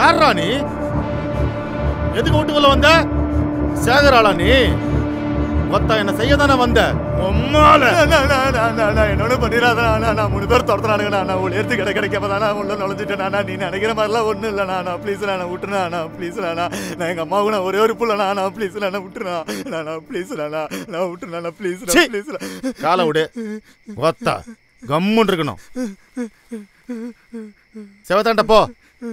யாரா நீ எதுக்கு வீட்டுக்குள்ள வந்த சேகராளா நீ மொத்தம் என்ன செய்ய தானே வந்த உம்மால என்னோட பண்ணிடாதா நான் மூணு பேர் துரத்துறானுங்க நான் உள்ள எடுத்து கிடை கிடைக்காம தானே உள்ள நுழைஞ்சிட்டேன் நான் நீ நினைக்கிற மாதிரிலாம் ஒன்றும் இல்லை நான் ப்ளீஸ் நான் விட்டுனா நான் ப்ளீஸ் நான் நான் எங்கள் அம்மாவுக்கு நான் ஒரே ஒரு புள்ள நான் ப்ளீஸ் நான் விட்டுனா நான் ப்ளீஸ் நான் நான் விட்டுனா நான் ப்ளீஸ் சீ. ப்ளீஸ் காலை விடு ஒத்தா கம்முன்னு இருக்கணும் செவத்தாண்ட போ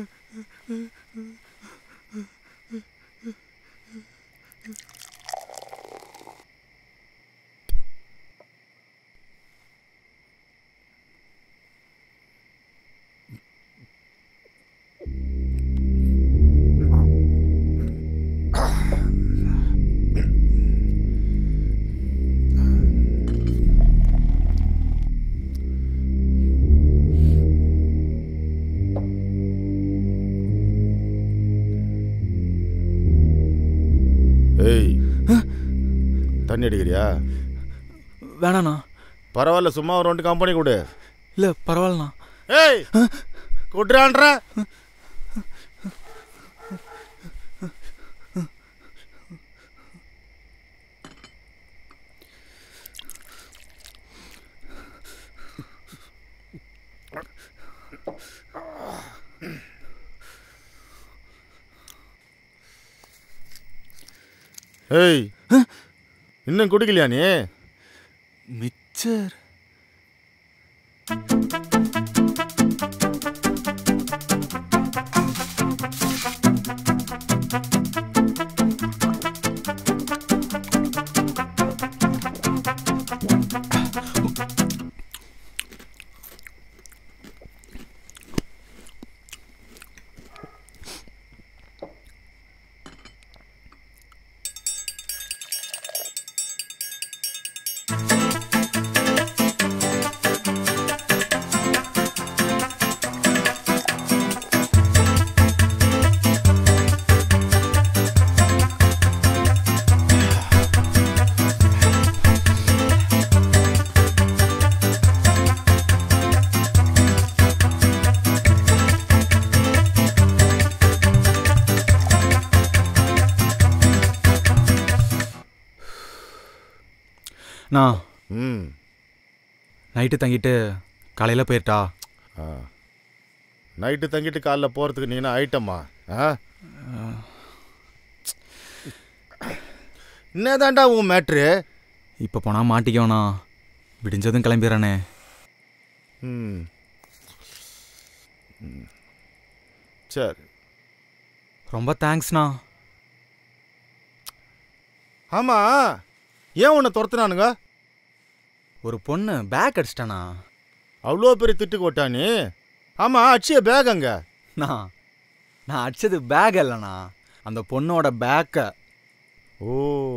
ஏய் தண்ணி அடிக்கிறியா வேணாண்ணா பரவாயில்ல சும்மா ஒரு ரெண்டு கம்பெனி கொடு இல்லை பரவாயில்லண்ணா ஏய் குட்ரான்ற ஏய் இன்னும் குடிக்கலையா நீ மிச்சர் நான் ம் நைட்டு தங்கிட்டு காலையில் போயிட்டா ஆ நைட்டு தங்கிட்டு காலைல போகிறதுக்கு நீ என்ன ஐட்டமா ஆ என்னதான்டா உன் மேட்ரு இப்போ போனால் மாட்டிக்கோண்ணா விடிஞ்சதும் கிளம்பிடுறானே ம் ம். சரி ரொம்ப தேங்க்ஸ்ண்ணா ஆமாம் ஏன் உன்னை துரத்துனானுங்க ஒரு பொண்ணு பேக் அடிச்சிட்டானா அவ்வளோ பெரிய திட்டு கொட்டா நீ ஆமாம் அச்சிய பேக் அங்க நான் நான் அடிச்சது பேக் இல்லைண்ணா அந்த பொண்ணோட பேக்கை ஓ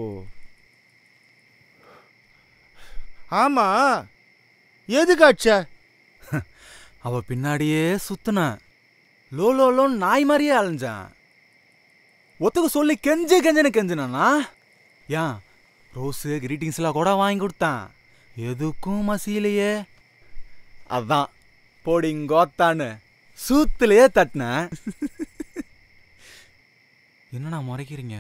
ஆமாம் எதுக்கு அடிச்ச அவ பின்னாடியே சுத்துனேன் லோ லோ லோன்னு நாய் மாதிரியே அலைஞ்சேன் ஒத்துக்க சொல்லி கெஞ்சு கெஞ்சுன்னு கெஞ்சினா ஏன் ரோஸு கிரீட்டிங்ஸ்லாம் கூட வாங்கி கொடுத்தேன் எதுக்கும் மசியிலையே அதான் போடிங்கோத்தான்னு சூத்துலயே தட்டினேன் என்னண்ணா முறைக்கிறீங்க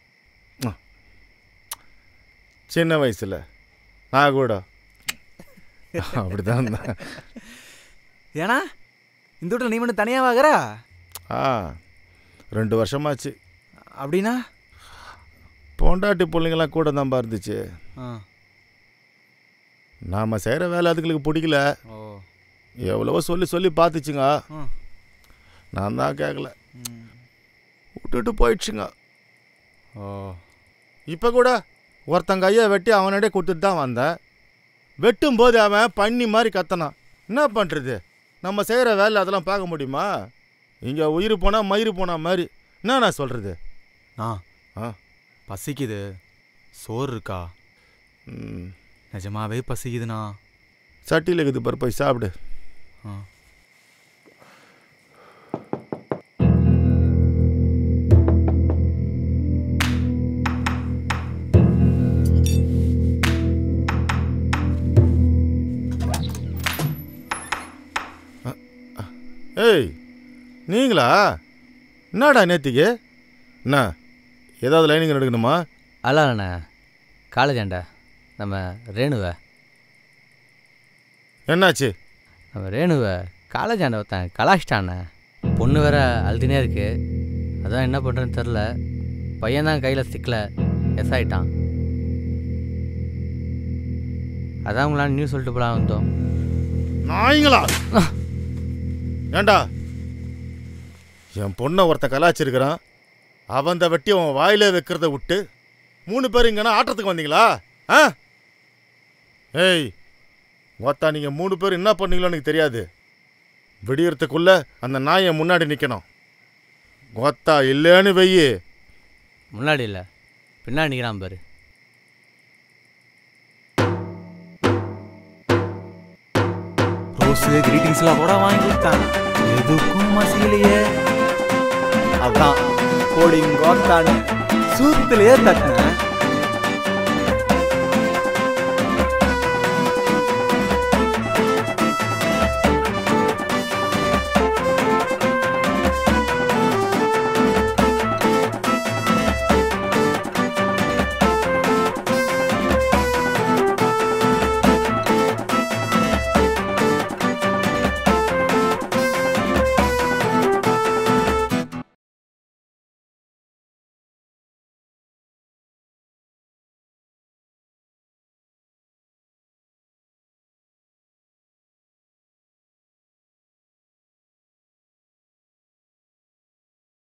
சின்ன வயசுல நான் கூட அப்படிதான் இருந்தேன். ஏன்னா இந்த வீட்டில் நீ மட்டும் தனியாக வாங்குற ஆ ரெண்டு வருஷமாச்சு அப்படின்னா பொண்டாட்டி பிள்ளைங்களாம் கூட தான் இருந்துச்சு ஆ நாம் செய்கிற வேலை அதுங்களுக்கு பிடிக்கல ஓ எவ்வளவோ சொல்லி சொல்லி பார்த்துச்சுங்க ம். நான் தான் கேட்கல ம். விட்டுட்டு போயிடுச்சுங்க ஓ இப்போ கூட ஒருத்தன் கையை வெட்டி அவனிடையே கொடுத்துட்டு தான் வந்தேன் வெட்டும் போது அவன் பண்ணி மாதிரி கத்தனான் என்ன பண்ணுறது நம்ம செய்கிற வேலை அதெல்லாம் பார்க்க முடியுமா இங்கே உயிர் போனால் மயிர் போனா மாதிரி என்ன நான் சொல்கிறது நான் ஆ. பசிக்குது சோறு இருக்கா ம் நிஜமாவே பசிக்குதுண்ணா சட்டியில் இருக்குது பாரு போய் சாப்பிடு ஆ ஏய் நீங்களா என்னடா நேத்திக்கு என்ன ஏதாவது லைனிங் எடுக்கணுமா அல்லாண்ணே காலேஜ் ஆண்டா நம்ம ரேணுவை என்னாச்சு நம்ம ரேணுவை காலேஜ் ஆண்ட ஒருத்தன் கலாச்சிட்டாண்ணே பொண்ணு வேற அழுதுனே இருக்கு அதான் என்ன பண்ணுறேன்னு தெரில பையன் தான் கையில் ஸ்டிக்கில் எஸ் ஆயிட்டான் அதான் உங்களாம் நியூஸ் சொல்லிட்டு போலாம் வந்தோம் நாய்ங்களா ஏண்டா என் பொண்ணை ஒருத்த கலாச்சிருக்கிறான் அவன் வெட்டி அவன் வாயில வைக்கிறத விட்டு மூணு பேர் இங்கன்னா ஆட்டத்துக்கு வந்தீங்களா ஆ ஏய் ஒத்தா நீங்க மூணு பேர் என்ன பண்ணீங்களோ எனக்கு தெரியாது விடியறதுக்குள்ள அந்த நாயை முன்னாடி நிக்கணும் ஒத்தா இல்லைன்னு வெய்யி முன்னாடி இல்லை பின்னாடி நிற்கிறான் பாரு ரோஸு கிரீட்டிங்ஸ்லாம் கூட வாங்கி கொடுத்தான் எதுக்கும் மசியலையே அதான் கோடிங் கோத்தான்னு சூத்துலயே தட்டினேன்